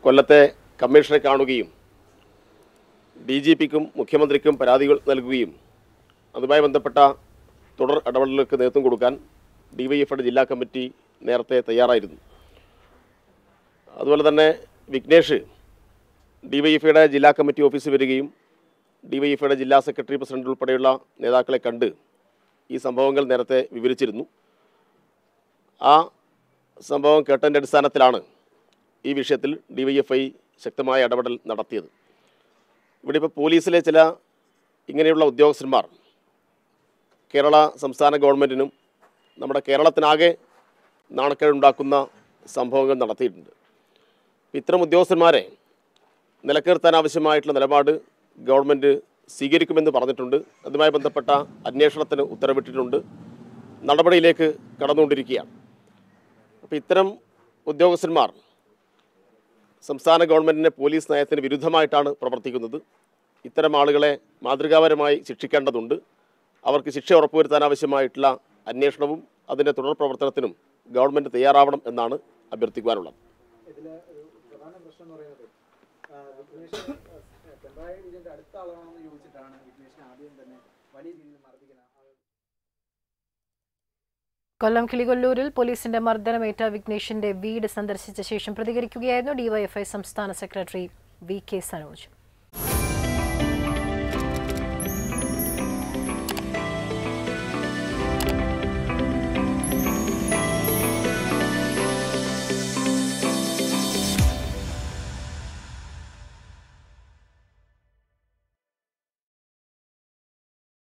കൊല്ലത്തെ കമ്മീഷണറെ കാണുകയും D G പിക്കും മുഖ്യമന്ത്രിക്കും പരാതികൾ നൽകുകയും അതുമായി ബന്ധപ്പെട്ട തുടർ ഇടപെടലുകൾക്ക് നേതൃത്വം കൊടുക്കാൻ ഡിവൈഎഫ്ഐയുടെ ജില്ലാ കമ്മിറ്റി നേരത്തെ തയ്യാറായിരുന്നു അതുപോലെ തന്നെ വിഘ്നേഷ് ഡിവൈഎഫ്ഐയുടെ ജില്ലാ കമ്മിറ്റി ഓഫീസിൽ വരികയും ഡിവൈഎഫ്ഐയുടെ ജില്ലാ സെക്രട്ടറി പ്രസിഡന്റ് ഉൾപ്പെടെയുള്ള നേതാക്കളെ കണ്ട് ഈ സംഭവങ്ങൾ നേരത്തെ വിവരിച്ചിരുന്നു ആ സംഭവം കേട്ടതിൻ്റെ അടിസ്ഥാനത്തിലാണ് ഈ വിഷയത്തിൽ ഡിവൈഎഫ്ഐ ശക്തമായ ഇടപെടൽ നടത്തിയത് ഇവിടെ ഇപ്പോൾ പോലീസിലെ ചില ഇങ്ങനെയുള്ള ഉദ്യോഗസ്ഥന്മാർ കേരള സംസ്ഥാന ഗവൺമെൻറ്റിനും നമ്മുടെ കേരളത്തിനാകെ നാണക്കേടുണ്ടാക്കുന്ന സംഭവങ്ങൾ നടത്തിയിട്ടുണ്ട് ഇത്തരം ഉദ്യോഗസ്ഥന്മാരെ നിലനിർത്താൻ ആവശ്യമായിട്ടുള്ള നിലപാട് ഗവൺമെൻറ് സ്വീകരിക്കുമെന്ന് പറഞ്ഞിട്ടുണ്ട് അതുമായി ബന്ധപ്പെട്ട അന്വേഷണത്തിന് ഉത്തരവിട്ടിട്ടുണ്ട് നടപടിയിലേക്ക് കടന്നുകൊണ്ടിരിക്കുകയാണ് അപ്പോൾ ഇത്തരം ഉദ്യോഗസ്ഥന്മാർ സംസ്ഥാന ഗവൺമെൻറ്റിൻ്റെ പോലീസ് നയത്തിന് വിരുദ്ധമായിട്ടാണ് പ്രവർത്തിക്കുന്നത് ഇത്തരം ആളുകളെ മാതൃകാപരമായി ശിക്ഷിക്കേണ്ടതുണ്ട് അവർക്ക് ശിക്ഷ ഉറപ്പുവരുത്താൻ ആവശ്യമായിട്ടുള്ള അന്വേഷണവും അതിൻ്റെ തുടർ പ്രവർത്തനത്തിനും ഗവൺമെൻറ് തയ്യാറാവണം എന്നാണ് അഭ്യർത്ഥിക്കുവാനുള്ളത് ഇതിലെ ഒരു പ്രധാന പ്രശ്നം എന്ന് പറയുന്നത് ആ, വിഘ്നേഷ് ആ, പിണറായി വിജയന്റെ അടുത്ത ആളാണെന്ന് ചോദിച്ചിട്ടാണ് വിഘ്നേഷിനെ ആദ്യം തന്നെ വലിയ രീതിയിൽ മർദ്ദിക്കുന്നത് ആ, കൊല്ലം കിളികൊല്ലൂരിൽ പോലീസിന്റെ മർദ്ദനമേറ്റ വിഘ്നേഷിന്റെ വീട് സന്ദർശിച്ച ശേഷം പ്രതികരിക്കുകയായിരുന്നു ഡിവൈഎഫ്ഐ സംസ്ഥാന സെക്രട്ടറി വി കെ സനോജ്